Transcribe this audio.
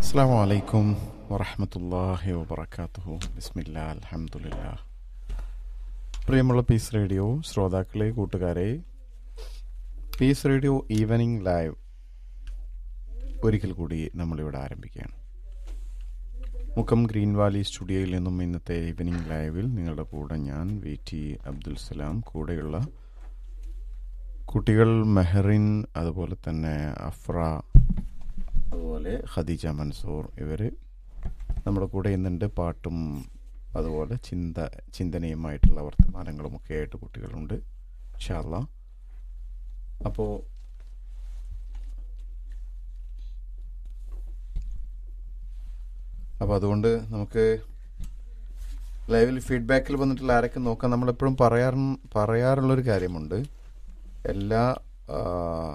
അസ്സാം വലൈക്കും വറഹമത്തല്ലാഹി വബർക്കാത്തുഹു ബിസ്മില്ല അലഹമുല്ല പ്രിയമുള്ള പീസ് റേഡിയോ ശ്രോതാക്കളെ കൂട്ടുകാരെ പീസ് റേഡിയോ ഈവനിങ് ലൈവ് ഒരിക്കൽ കൂടി നമ്മളിവിടെ ആരംഭിക്കുകയാണ് മുക്കം ഗ്രീൻ വാലി സ്റ്റുഡിയോയിൽ നിന്നും ഇന്നത്തെ ഈവനിങ് ലൈവിൽ നിങ്ങളുടെ കൂടെ ഞാൻ വി ടി അബ്ദുൽ സലാം കൂടെയുള്ള കുട്ടികൾ മെഹറിൻ അതുപോലെ തന്നെ അഫ്ര അതുപോലെ ഖദീജ മൻസൂർ ഇവർ നമ്മുടെ കൂടെ ഇന്നുണ്ട് പാട്ടും അതുപോലെ ചിന്ത ചിന്തനയുമായിട്ടുള്ള വർത്തമാനങ്ങളും ഒക്കെ ആയിട്ട് കുട്ടികളുണ്ട് ഷാല്ല അപ്പോൾ അപ്പോൾ അതുകൊണ്ട് നമുക്ക് ലൈവിൽ ഫീഡ്ബാക്കിൽ വന്നിട്ടുള്ള ആരൊക്കെ നോക്കാം നമ്മളെപ്പോഴും പറയാറ് പറയാറുള്ളൊരു കാര്യമുണ്ട് എല്ലാ ആ,